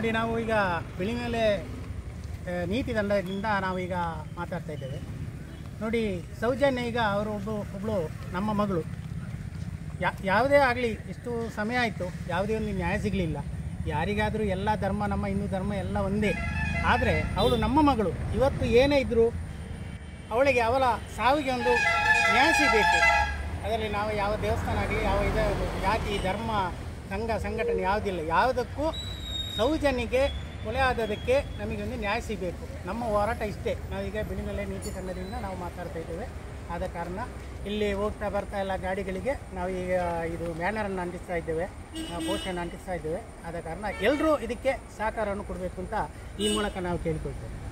ನೋಡಿ ನಾವು ಈಗ ಬಿಳಿ ಮೇಲೆ ಆ, ನೀತಿ ದಂಡದಿಂದ ನಾವು ಈಗ ಮಾತಾಡ್ತಾ ಇದ್ದೇವೆ ನೋಡಿ ಸೌಜನ್ಯ ಈಗ ಅವರು ಒಬ್ಬ ಒಬ್ಬಳು ನಮ್ಮ ಮಗಳು ಯಾ ಯಾವುದೇ ಆಗಲಿ ಇಷ್ಟು ಸಮಯ ಆಯಿತು ಯಾವುದೇ ಒಂದು ನ್ಯಾಯ ಸಿಗಲಿಲ್ಲ ಯಾರಿಗಾದರೂ ಎಲ್ಲ ಧರ್ಮ ನಮ್ಮ ಹಿಂದೂ ಧರ್ಮ ಎಲ್ಲ ಒಂದೇ ಆದರೆ ಅವಳು ನಮ್ಮ ಮಗಳು ಇವತ್ತು ಏನೇ ಇದ್ದರೂ ಅವಳಿಗೆ ಅವಳ ಸಾವಿಗೆ ಒಂದು ನ್ಯಾಯ ಸಿಗಬೇಕು ಅದರಲ್ಲಿ ನಾವು ಯಾವ ದೇವಸ್ಥಾನ ಆಗಲಿ ಯಾವ ಇದು ಜಾತಿ ಧರ್ಮ ಸಂಘ ಸಂಘಟನೆ ಯಾವುದಿಲ್ಲ ಯಾವುದಕ್ಕೂ ಸೌಜನ್ಯಗೆ ಕೊಲೆ ಆದದಕ್ಕೆ ನಮಗೆ ಒಂದು ನ್ಯಾಯ ಸಿಗಬೇಕು ನಮ್ಮ ಹೋರಾಟ ಇಷ್ಟೇ ನಾವೀಗ ಬಿಳಿಮೆಲೆ ನೀತಿ ತಂಡದಿಂದ ನಾವು ಮಾತಾಡ್ತಾ ಇದ್ದೇವೆ ಆದ ಕಾರಣ ಇಲ್ಲಿ ಹೋಗ್ತಾ ಬರ್ತಾ ಎಲ್ಲ ಗಾಡಿಗಳಿಗೆ ನಾವು ಈಗ ಇದು ಬ್ಯಾನರನ್ನು ಅಂಟಿಸ್ತಾ ಇದ್ದೇವೆ ಪೋಸ್ಟನ್ನು ಅಂಟಿಸ್ತಾ ಇದ್ದೇವೆ ಆದ ಕಾರಣ ಎಲ್ಲರೂ ಇದಕ್ಕೆ ಸಹಕಾರವನ್ನು ಕೊಡಬೇಕು ಅಂತ ಈ ಮೂಲಕ ನಾವು ಕೇಳಿಕೊಳ್ತೇವೆ